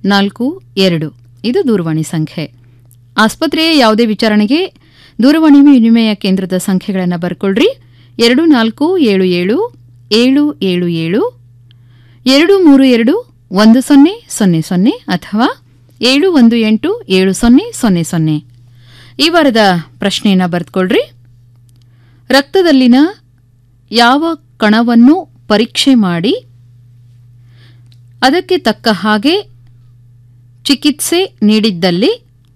ನಾಲ್ಕು ಎರಡು ಇದು ದೂರವಾಣಿ ಸಂಖ್ಯೆ ಆಸ್ಪತ್ರೆಯ ಯಾವುದೇ ವಿಚಾರಣೆಗೆ ದೂರವಾಣಿ ವಿನಿಮಯ ಕೇಂದ್ರದ ಸಂಖ್ಯೆಗಳನ್ನು ಬರ್ಕೊಳ್ರಿ ಎರಡು ನಾಲ್ಕು ಏಳು ಏಳು ಏಳು ಏಳು ಏಳು ಎರಡು ಮೂರು ಎರಡು ಒಂದು ಸೊನ್ನೆ ಸೊನ್ನೆ ಸೊನ್ನೆ ಅಥವಾ ಏಳು ಒಂದು ಎಂಟು ಏಳು ಸೊನ್ನೆ ಸೊನ್ನೆ ಸೊನ್ನೆ ಈ ವಾರದ ಪ್ರಶ್ನೆಯನ್ನು ಬರೆದುಕೊಳ್ರಿ ರಕ್ತದಲ್ಲಿನ ಯಾವ ಕಣವನ್ನು ಪರೀಕ್ಷೆ ಮಾಡಿ ಅದಕ್ಕೆ ತಕ್ಕ ಹಾಗೆ ಚಿಕಿತ್ಸೆ ನೀಡಿದ್ದಲ್ಲಿ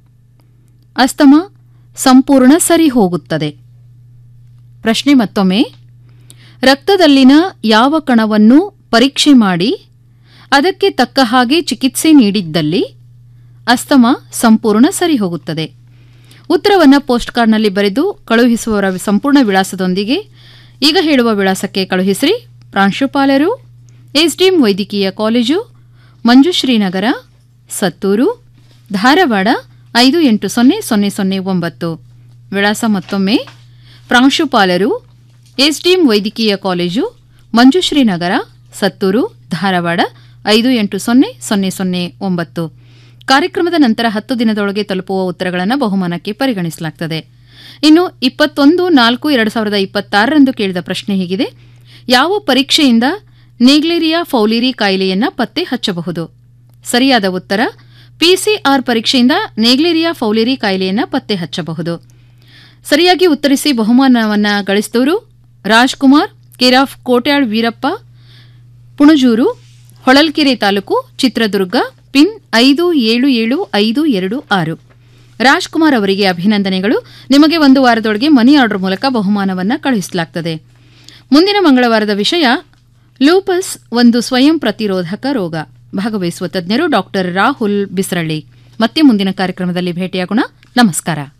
ಅಸ್ತಮ ಸಂಪೂರ್ಣ ಸರಿ ಹೋಗುತ್ತದೆ ಪ್ರಶ್ನೆ ಮತ್ತೊಮ್ಮೆ ರಕ್ತದಲ್ಲಿನ ಯಾವ ಕಣವನ್ನು ಪರೀಕ್ಷೆ ಮಾಡಿ ಅದಕ್ಕೆ ತಕ್ಕ ಹಾಗೆ ಚಿಕಿತ್ಸೆ ನೀಡಿದ್ದಲ್ಲಿ ಅಸ್ತಮ ಸಂಪೂರ್ಣ ಸರಿ ಹೋಗುತ್ತದೆ ಉತ್ತರವನ್ನು ಪೋಸ್ಟ್ ಕಾರ್ಡ್ನಲ್ಲಿ ಬರೆದು ಕಳುಹಿಸುವವರ ಸಂಪೂರ್ಣ ವಿಳಾಸದೊಂದಿಗೆ ಈಗ ಹೇಳುವ ವಿಳಾಸಕ್ಕೆ ಕಳುಹಿಸಿರಿ ಪ್ರಾಂಶುಪಾಲರು ಎಸ್ಡಿಎಂ ವೈದ್ಯಕೀಯ ಕಾಲೇಜು ಮಂಜುಶ್ರೀನಗರ ಸತ್ತೂರು ಧಾರವಾಡ ಐದು ಎಂಟು ಸೊನ್ನೆ ಸೊನ್ನೆ ಸೊನ್ನೆ ಒಂಬತ್ತು ವಿಳಾಸ ಮತ್ತೊಮ್ಮೆ ಪ್ರಾಂಶುಪಾಲರು ಎಸ್ಡಿಎಂ ವೈದ್ಯಕೀಯ ಕಾಲೇಜು ಮಂಜುಶ್ರೀನಗರ ಸತ್ತೂರು ಧಾರವಾಡ ಐದು ಎಂಟು ಸೊನ್ನೆ ಸೊನ್ನೆ ಸೊನ್ನೆ ಒಂಬತ್ತು ಕಾರ್ಯಕ್ರಮದ ನಂತರ ಹತ್ತು ದಿನದೊಳಗೆ ತಲುಪುವ ಉತ್ತರಗಳನ್ನು ಬಹುಮಾನಕ್ಕೆ ಪರಿಗಣಿಸಲಾಗುತ್ತದೆ ಇನ್ನು ಇಪ್ಪತ್ತೊಂದು ನಾಲ್ಕು ಎರಡು ಸಾವಿರದ ಇಪ್ಪತ್ತಾರರಂದು ಕೇಳಿದ ಪ್ರಶ್ನೆ ಹೀಗಿದೆ ಯಾವ ಪರೀಕ್ಷೆಯಿಂದ ನೇಗ್ಲೇರಿಯಾ ಫೌಲಿರಿ ಕಾಯಿಲೆಯನ್ನು ಪತ್ತೆ ಹಚ್ಚಬಹುದು ಸರಿಯಾದ ಉತ್ತರ ಪಿಸಿಆರ್ ಪರೀಕ್ಷೆಯಿಂದ ನೇಗ್ಲೇರಿಯಾ ಫೌಲಿರಿ ಕಾಯಿಲೆಯನ್ನು ಪತ್ತೆ ಹಚ್ಚಬಹುದು ಸರಿಯಾಗಿ ಉತ್ತರಿಸಿ ಬಹುಮಾನವನ್ನು ಗಳಿಸಿದವರು ರಾಜ್ಕುಮಾರ್ ಕೇರಾಫ್ ಕೋಟ್ಯಾಳ್ ವೀರಪ್ಪ ಪುಣಜೂರು ಹೊಳಲ್ಕೆರೆ ತಾಲೂಕು ಚಿತ್ರದುರ್ಗ ಪಿನ್ ಐದು ಏಳು ಏಳು ಐದು ಎರಡು ಆರು ರಾಜ್ಕುಮಾರ್ ಅವರಿಗೆ ಅಭಿನಂದನೆಗಳು ನಿಮಗೆ ಒಂದು ವಾರದೊಳಗೆ ಮನಿ ಆರ್ಡರ್ ಮೂಲಕ ಬಹುಮಾನವನ್ನು ಕಳುಹಿಸಲಾಗುತ್ತದೆ ಮುಂದಿನ ಮಂಗಳವಾರದ ವಿಷಯ ಲೂಪಸ್ ಒಂದು ಸ್ವಯಂ ಪ್ರತಿರೋಧಕ ರೋಗ ಭಾಗವಹಿಸುವ ತಜ್ಞರು ಡಾಕ್ಟರ್ ರಾಹುಲ್ ಬಿಸ್ರಳ್ಳಿ ಮತ್ತೆ ಮುಂದಿನ ಕಾರ್ಯಕ್ರಮದಲ್ಲಿ ಭೇಟಿಯಾಗೋಣ ನಮಸ್ಕಾರ